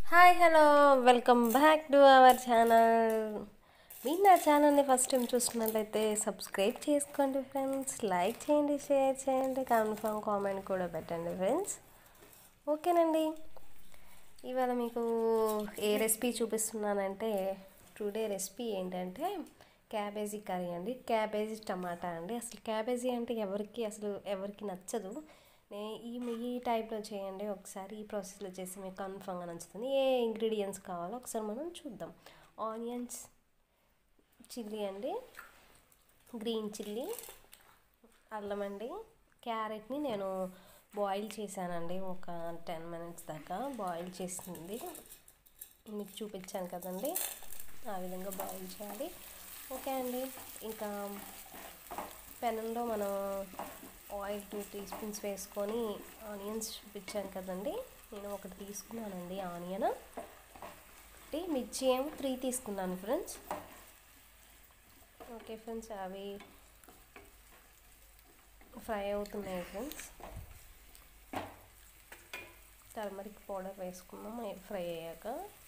hi hello welcome back to our channel మీరు నా ఛానల్ని ఫస్ట్ టైం చూస్తున్నట్లయితే సబ్స్క్రైబ్ చేసుకోండి ఫ్రెండ్స్ లైక్ చేయండి షేర్ చేయండి కన్ఫర్మ్ కామెంట్ కూడా పెట్టండి ఫ్రెండ్స్ ఓకేనండి ఇవాళ మీకు ఏ రెసిపీ చూపిస్తున్నానంటే టుడే రెసిపీ ఏంటంటే క్యాబేజీ కర్రీ అండి క్యాబేజీ టమాటా అండి అసలు క్యాబేజీ అంటే ఎవరికి అసలు ఎవరికి నచ్చదు నే ఈ ఈ టైప్లో చేయండి ఒకసారి ఈ ప్రాసెస్లో చేసి మీకు కన్ఫర్మ్గా నచ్చుతుంది ఏ ఇంగ్రీడియంట్స్ కావాలో ఒకసారి మనం చూద్దాం ఆనియన్స్ చిల్లీ అండి గ్రీన్ చిల్లీ అల్లం అండి క్యారెట్ని నేను బాయిల్ చేశానండి ఒక టెన్ మినిట్స్ దాకా బాయిల్ చేసింది మీకు చూపించాను కదండి ఆ విధంగా బాయిల్ చేయాలి ఓకే అండి ఇంకా పెనంలో మనం ఆయిల్ టూ టీ స్పూన్స్ వేసుకొని ఆనియన్స్ చూపించాను కదండి నేను ఒకటి తీసుకున్నానండి ఆనియన్ ఒకటి మిర్చి ఏమో త్రీ తీసుకున్నాను ఫ్రెండ్స్ ఓకే ఫ్రెండ్స్ అవి ఫ్రై అవుతున్నాయి ఫ్రెండ్స్ టర్మరిక్ పౌడర్ వేసుకుందాం ఫ్రై అయ్యాక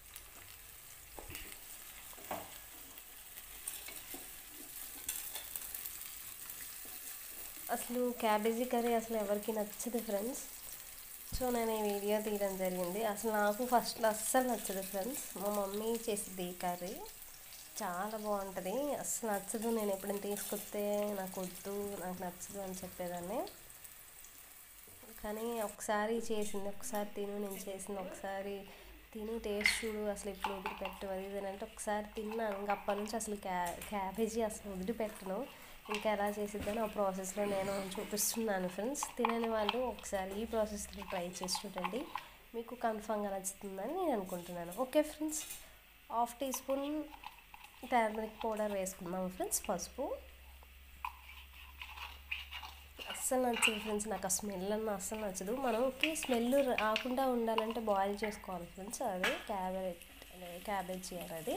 అసలు క్యాబేజీ కర్రీ అసలు ఎవరికి నచ్చదు ఫ్రెండ్స్ సో నేను ఈ వీడియో తీయడం జరిగింది అసలు నాకు ఫస్ట్లో అస్సలు నచ్చదు ఫ్రెండ్స్ మా మమ్మీ చేసింది ఈ కర్రీ చాలా బాగుంటుంది అస్సలు నచ్చదు నేను ఎప్పుడైనా తీసుకొస్తే నాకు వద్దు నాకు నచ్చదు అని చెప్పేదాన్ని కానీ ఒకసారి చేసింది ఒకసారి తిను నేను చేసింది ఒకసారి తిని టేస్ట్ చూడు అసలు ఇప్పుడు వదిలిపెట్టు అది ఇది అంటే ఒకసారి తిన్నాను ఇంకా అప్పటి నుంచి అసలు క్యా క్యాబేజీ అసలు వదిలిపెట్టను ఇంకా ఎలా చేసిద్దని ఆ ప్రాసెస్లో నేను చూపిస్తున్నాను ఫ్రెండ్స్ తినని వాళ్ళు ఒకసారి ఈ ప్రాసెస్లో ట్రై చేసి చూడండి మీకు కన్ఫామ్గా నచ్చుతుందని నేను అనుకుంటున్నాను okay friends half teaspoon turmeric powder వేసుకుందాం ఫ్రెండ్స్ పసుపు అస్సలు నచ్చదు ఫ్రెండ్స్ నాకు ఆ స్మెల్ అన్న అస్సలు నచ్చదు మనకి స్మెల్ రాకుండా ఉండాలంటే బాయిల్ చేసుకోవాలి ఫ్రెండ్స్ అది క్యాబేజ్ క్యాబేజ్ చేయాలి అది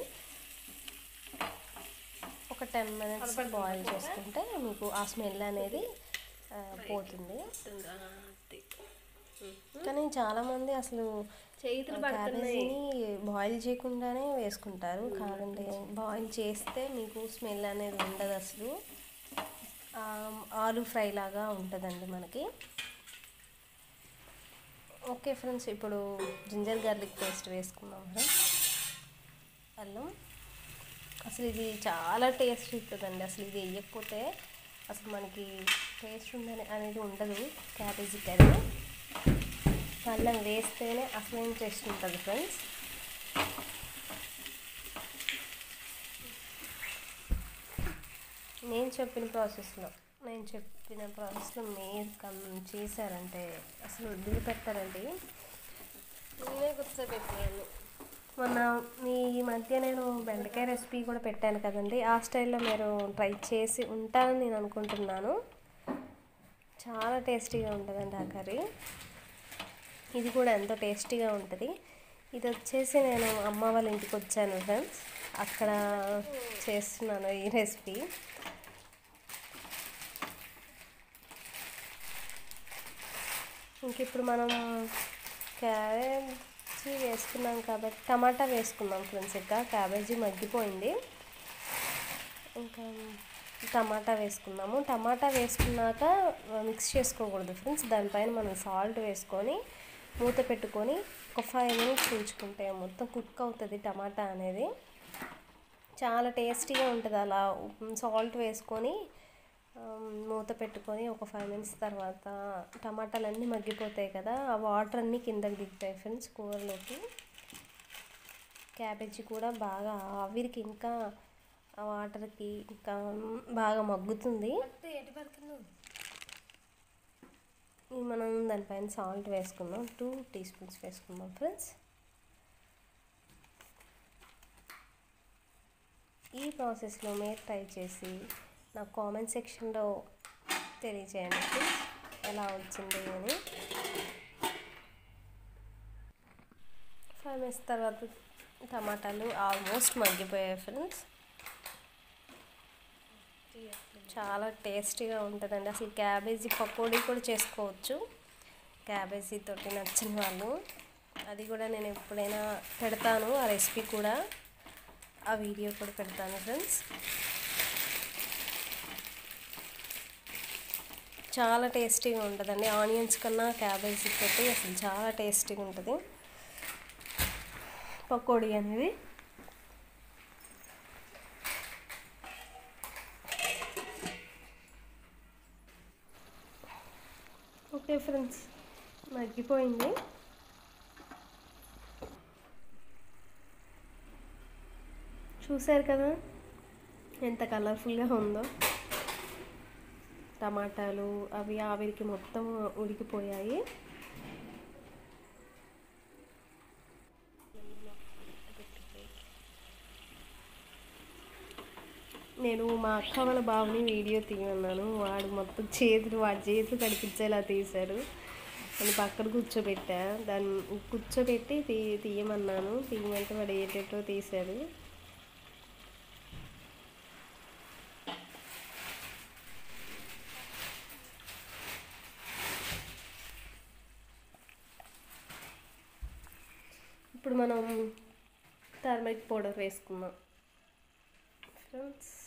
ఒక టెన్ మినిట్స్ బాయిల్ చేసుకుంటే మీకు ఆ స్మెల్ అనేది ఆ, పోతుంది కానీ చాలామంది అసలు క్యాబేజీని బాయిల్ చేయకుండానే వేసుకుంటారు కాదండి బాయిల్ చేస్తే మీకు స్మెల్ అనేది ఉండదు అసలు ఆ, ఆలు ఫ్రై లాగా ఉంటుందండి మనకి ఓకే ఫ్రెండ్స్ ఇప్పుడు జింజర్ గార్లిక్ పేస్ట్ వేసుకుందాం ఫ్రెండ్స్ అల్లం అసలు ఇది చాలా టేస్ట్ ఇస్తుందండి అసలు ఇది వేయకపోతే అసలు మనకి టేస్ట్ ఉందని అనేది ఉండదు క్యాబేజీ కర్రీ అల్లం వేస్తేనే అసలు టేస్ట్ ఉంటుంది ఫ్రెండ్స్ నేను చెప్పిన ప్రాసెస్లో నేను చెప్పిన ప్రాసెస్లో మీరు కన్ చేశారంటే అసలు వదిలిపెట్టారండి నేనే గుర్తుపెట్టాను మొన్న మీ ఈ మధ్య నేను బెండకాయ రెసిపీ కూడా పెట్టాను కదండి ఆ స్టైల్లో మీరు ట్రై చేసి ఉంటారని నేను అనుకుంటున్నాను చాలా టేస్టీగా ఉంటుందండి ఆ కర్రీ ఇది కూడా ఎంతో టేస్టీగా ఉంటుంది ఇది వచ్చేసి నేను అమ్మ వాళ్ళ ఇంటికి వచ్చాను ఫ్రెండ్స్ అక్కడ చేస్తున్నాను ఈ రెసిపీ ఇంక ఇప్పుడు మనం క్యాబేజీ వేసుకున్నాం కాబట్టి టమాటా వేసుకుందాం ఫ్రెండ్స్ ఇంకా క్యాబేజీ మగ్గిపోయింది ఇంకా టమాటా వేసుకుందాము టమాటా వేసుకున్నాక మిక్స్ చేసుకోకూడదు ఫ్రెండ్స్ దానిపైన మనం సాల్ట్ వేసుకొని మూత పెట్టుకొని ఒక ఫైవ్ మినిట్స్ ఉంచుకుంటే మొత్తం కుక్ అవుతుంది టమాటా అనేది చాలా టేస్టీగా ఉంటుంది అలా సాల్ట్ వేసుకొని ఆ, మూత పెట్టుకొని ఒక ఫైవ్ మినిట్స్ తర్వాత టమాటాలు అన్నీ మగ్గిపోతాయి కదా ఆ వాటర్ అన్నీ కిందకి దిగుతాయి ఫ్రెండ్స్ కూరలోకి క్యాబేజీ కూడా బాగా ఆవిరికి ఇంకా ఆ వాటర్కి ఇంకా బాగా మగ్గుతుంది ఇది మనం దానిపైన సాల్ట్ వేసుకుందాం టూ టీ స్పూన్స్ వేసుకుందాం ఫ్రెండ్స్ ఈ ప్రాసెస్లో మీరు ట్రై చేసి నాకు కామెంట్ సెక్షన్లో తెలియచేయండి ఫ్రెండ్స్ ఎలా వచ్చింది అని ఫైవ్ మినిట్స్ తర్వాత టమాటాలు ఆల్మోస్ట్ మగ్గిపోయాయి ఫ్రెండ్స్ చాలా టేస్టీగా ఉంటుందండి అసలు క్యాబేజీ పకోడీ కూడా చేసుకోవచ్చు క్యాబేజీ తోటి నచ్చని వాళ్ళు అది కూడా నేను ఎప్పుడైనా పెడతాను ఆ రెసిపీ కూడా ఆ వీడియో కూడా పెడతాను ఫ్రెండ్స్ చాలా టేస్టీగా ఉంటుందండి ఆనియన్స్ కన్నా క్యాబేజీ తోటి అసలు చాలా టేస్టీగా ఉంటుంది పకోడీ అనేది ఓకే ఫ్రెండ్స్ మగ్గిపోయింది చూశారు కదా ఎంత కలర్ఫుల్గా ఉందో టమాటాలు అవి ఆవిరికి మొత్తం ఉడికిపోయాయి నేను మా అక్క వాళ్ళ బాబుని వీడియో తీయమన్నాను వాడు మొత్తం చేతులు వాడి చేతులు కనిపించేలా తీశాడు అని పక్కన కూర్చోబెట్టా దాన్ని కూర్చోబెట్టి తీ తీయమన్నాను తీయమంటే వాడు ఏటేటో తీశాడు ఇప్పుడు మనం టర్మరిక్ పౌడర్ వేసుకుందాం ఫ్రెండ్స్